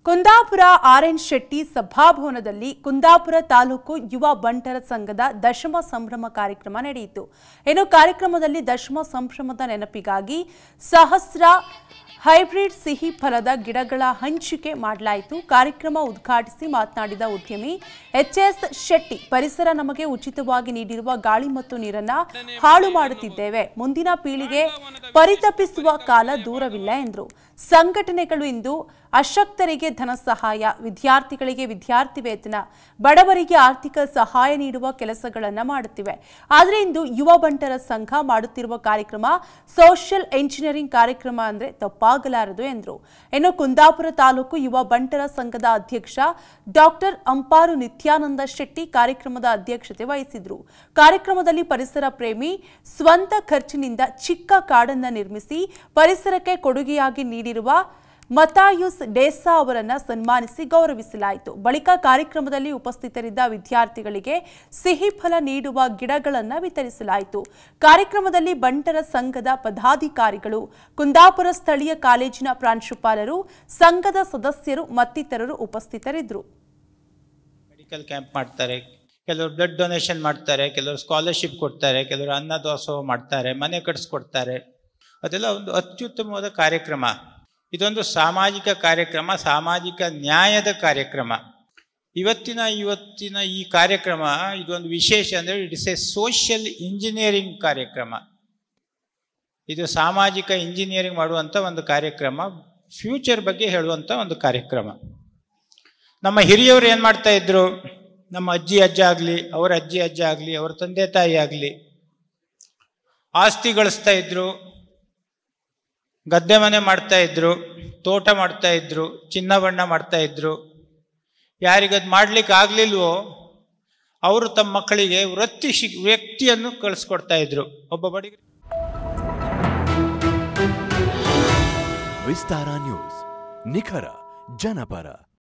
Kundapura R N Shetty ಸಭಾಭವನದಲ್ಲಿ ಕುಂದಾಪುರ ತಾಲೂಕು ಯುವ ಬಂಟರ ಸಂಘದ ದಶಮ ಸಂಭ್ರಮ ಕಾರ್ಯಕ್ರಮ ನಡೆಯಿತು ಇನ್ನು ಕಾರ್ಯಕ್ರಮದಲ್ಲಿ ದಶಮ ಸಂಭ್ರಮದ ನೆನಪಿಗಾಗಿ ಸಹಸ್ರ ಹೈಬ್ರಿಡ್ ಸಿಹಿ ಫಲದ ಗಿಡಗಳ ಹಂಚಿಕೆ ಮಾಡಲಾಯಿತು ಕಾರ್ಯಕ್ರಮ ಉದ್ಘಾಟಿಸಿ ಮಾತನಾಡಿದ ಉದ್ಯಮಿ ಎಚ್ ಎಸ್ ಶೆಟ್ಟಿ ಪರಿಸರ ನಮಗೆ ಉಚಿತವಾಗಿ ನೀಡಿರುವ ಗಾಳಿ ಮತ್ತು ನೀರನ್ನ ಹಾಳು ಮಾಡುತ್ತಿದ್ದೇವೆ ಮುಂದಿನ ಪೀಳಿಗೆ ಪರಿತಪಿಸುವ ಕಾಲ ದೂರವಿಲ್ಲ ಎಂದರು ಸಂಘಟನೆಗಳು ಇಂದು ಅಶಕ್ತರಿಗೆ ಧನ ಸಹಾಯ ವಿದ್ಯಾರ್ಥಿಗಳಿಗೆ ವಿದ್ಯಾರ್ಥಿ ವೇತನ ಬಡವರಿಗೆ ಆರ್ಥಿಕ ಸಹಾಯ ನೀಡುವ ಕೆಲಸಗಳನ್ನ ಮಾಡುತ್ತಿವೆ ಆದರೆ ಇಂದು ಯುವ ಬಂಟರ ಸಂಘ ಮಾಡುತ್ತಿರುವ ಕಾರ್ಯಕ್ರಮ ಸೋಷಿಯಲ್ ಎಂಜಿನಿಯರಿಂಗ್ ಕಾರ್ಯಕ್ರಮ ಅಂದ್ರೆ ತಪ್ಪಾಗಲಾರದು ಎಂದರು ಇನ್ನು ಕುಂದಾಪುರ ತಾಲೂಕು ಯುವ ಬಂಟರ ಸಂಘದ ಅಧ್ಯಕ್ಷ ಡಾಕ್ಟರ್ ಅಂಪಾರು ನಿತ್ಯಾನಂದ ಶೆಟ್ಟಿ ಕಾರ್ಯಕ್ರಮದ ಅಧ್ಯಕ್ಷತೆ ವಹಿಸಿದ್ರು ಕಾರ್ಯಕ್ರಮದಲ್ಲಿ ಪರಿಸರ ಪ್ರೇಮಿ ಸ್ವಂತ ಖರ್ಚಿನಿಂದ ಚಿಕ್ಕ ಕಾಡನ್ನ ನಿರ್ಮಿಸಿ ಪರಿಸರಕ್ಕೆ ಕೊಡುಗೆಯಾಗಿ ನೀಡಿರುವ ಮತಾಯುಸ್ ಡೇಸಾ ಅವರನ್ನ ಸನ್ಮಾನಿಸಿ ಗೌರವಿಸಲಾಯಿತು ಬಳಿಕ ಕಾರ್ಯಕ್ರಮದಲ್ಲಿ ಉಪಸ್ಥಿತರಿದ್ದ ವಿದ್ಯಾರ್ಥಿಗಳಿಗೆ ಸಿಹಿ ಫಲ ನೀಡುವ ಗಿಡಗಳನ್ನು ವಿತರಿಸಲಾಯಿತು ಕಾರ್ಯಕ್ರಮದಲ್ಲಿ ಬಂಟರ ಸಂಘದ ಪದಾಧಿಕಾರಿಗಳು ಕುಂದಾಪುರ ಸ್ಥಳೀಯ ಕಾಲೇಜಿನ ಪ್ರಾಂಶುಪಾಲರು ಸಂಘದ ಸದಸ್ಯರು ಮತ್ತಿತರರು ಉಪಸ್ಥಿತರಿದ್ದರು ಮೆಡಿಕಲ್ ಕ್ಯಾಂಪ್ ಮಾಡ್ತಾರೆ ಕೆಲವರು ಬ್ಲಡ್ ಡೊನೇಷನ್ ಮಾಡ್ತಾರೆ ಕೆಲವರು ಸ್ಕಾಲರ್ಶಿಪ್ ಕೊಡ್ತಾರೆ ಕೆಲವರು ಅನ್ನದಾಸೋಹ ಮಾಡ್ತಾರೆ ಮನೆ ಕಟ್ಸ್ಕೊಡ್ತಾರೆ ಅದೆಲ್ಲ ಒಂದು ಅತ್ಯುತ್ತಮವಾದ ಕಾರ್ಯಕ್ರಮ ಇದೊಂದು ಸಾಮಾಜಿಕ ಕಾರ್ಯಕ್ರಮ ಸಾಮಾಜಿಕ ನ್ಯಾಯದ ಕಾರ್ಯಕ್ರಮ ಇವತ್ತಿನ ಇವತ್ತಿನ ಈ ಕಾರ್ಯಕ್ರಮ ಇದೊಂದು ವಿಶೇಷ ಅಂದರೆ it is a social engineering ಕಾರ್ಯಕ್ರಮ ಇದು ಸಾಮಾಜಿಕ ಇಂಜಿನಿಯರಿಂಗ್ ಮಾಡುವಂಥ ಒಂದು ಕಾರ್ಯಕ್ರಮ ಫ್ಯೂಚರ್ ಬಗ್ಗೆ ಹೇಳುವಂಥ ಒಂದು ಕಾರ್ಯಕ್ರಮ ನಮ್ಮ ಹಿರಿಯವರು ಏನು ಮಾಡ್ತಾ ಇದ್ರು ನಮ್ಮ ಅಜ್ಜಿ ಅಜ್ಜ ಆಗಲಿ ಅವರ ಅಜ್ಜಿ ಅಜ್ಜ ಆಗಲಿ ಅವರ ತಂದೆ ತಾಯಿ ಆಗಲಿ ಆಸ್ತಿ ಗಳಿಸ್ತಾ ಇದ್ರು ಗದ್ದೆ ಮನೆ ಮಾಡ್ತಾ ಇದ್ರು ತೋಟ ಮಾಡ್ತಾ ಇದ್ರು ಚಿನ್ನ ಬಣ್ಣ ಮಾಡ್ತಾ ಇದ್ರು ಯಾರಿಗದು ಮಾಡ್ಲಿಕ್ಕೆ ಆಗ್ಲಿಲ್ವೋ ಅವರು ತಮ್ಮ ಮಕ್ಕಳಿಗೆ ವೃತ್ತಿ ಶಿ ವ್ಯಕ್ತಿಯನ್ನು ಕಳಿಸ್ಕೊಡ್ತಾ ಇದ್ರು ಒಬ್ಬ ಬಡಿಗ ವಿಸ್ತಾರ ನ್ಯೂಸ್ ನಿಖರ ಜನಪರ